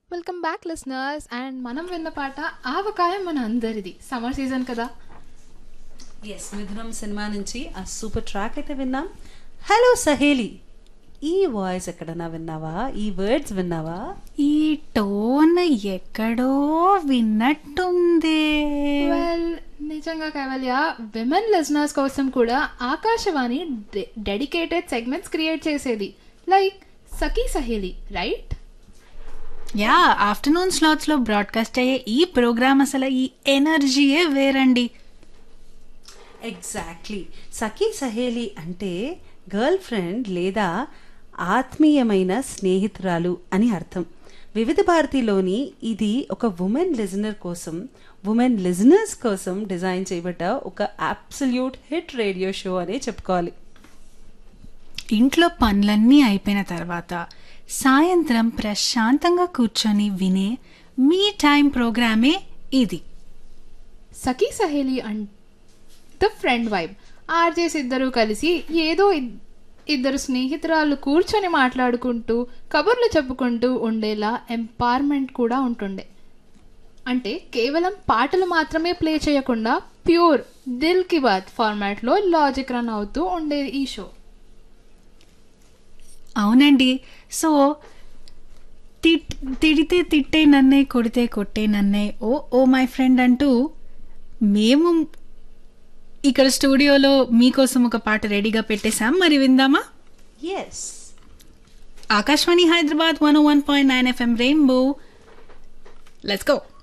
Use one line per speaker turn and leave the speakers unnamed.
welcome back listeners and మనం విన్న పాట ఆవకాయ మన అందరిది సమ్మర్ సీజన్ కదా
ఎస్ మిథునం సినిమా నుంచి ఆ సూపర్ ట్రాక్ అయితే విన్నాం హలో సహేలి ఈ వాయిస్ ఎక్కడన్నా విన్నావా ఈ వర్డ్స్ విన్నావా
ఈ టోన్ ఎక్కడో విన్నట్టుందే
వెల్ నిజంగా కైవల్య విమెన్ లిజనర్స్ కోసం కూడా ఆకాశవాణి డెడికేటెడ్ సెగ్మెంట్స్ క్రియేట్ చేసేది like Sakhi Saheli right
yeah afternoon slots లో బ్రాడ్కాస్ట్ అయ్యే ఈ ప్రోగ్రామ్ అసలు ఈ ఎనర్జీయే వేరండి
ఎగ్జాక్ట్లీ సఖీ సహేలి అంటే గర్ల్ ఫ్రెండ్ లేదా ఆత్మీయమైన స్నేహితురాలు అని అర్థం వివిధ భారతిలోని ఇది ఒక ఉమెన్ లిజనర్ కోసం ఉమెన్ లిజనర్స్ కోసం డిజైన్ చేయబడ్డ ఒక అబ్సల్యూట్ హిట్ రేడియో షో అనే చెప్పుకోవాలి
ఇంట్లో పనులన్నీ అయిపోయిన తర్వాత సాయంత్రం ప్రశాంతంగా కూర్చొని వినే మీ టైం ప్రోగ్రామే ఇది
Sakhi Saheli and the friend vibe RJs ఇద్దరు కలిసి ఏదో ఇద్- ఇద్దరు స్నేహితురాలు కూర్చొని మాట్లాడుకుంటూ కబుర్లు చెప్పుకుంటూ ఉండేలా ఎంపవర్మెంట్ కూడా ఉంటుండే అంటే కేవలం పాటలు మాత్రమే ప్లే చేయకుండా ప్యూర్ దిల్ కి బాత్ ఫార్మాట్లో లాజిక్ రన్ అవుతూ ఉండేది ఈ షో
అవునండి సో తిట్ తిడితే తిట్టే నన్నే కొడితే కొట్టే నన్నే ఓ ఓ మై ఫ్రెండ్ అంటూ మేము ఇక్కడ స్టూడియోలో మీకోసం ఒక పాట రెడీగా పెట్టేశాం మరి విందామా
yes
Akashvani Hyderabad one one point nine FM rainbow let's go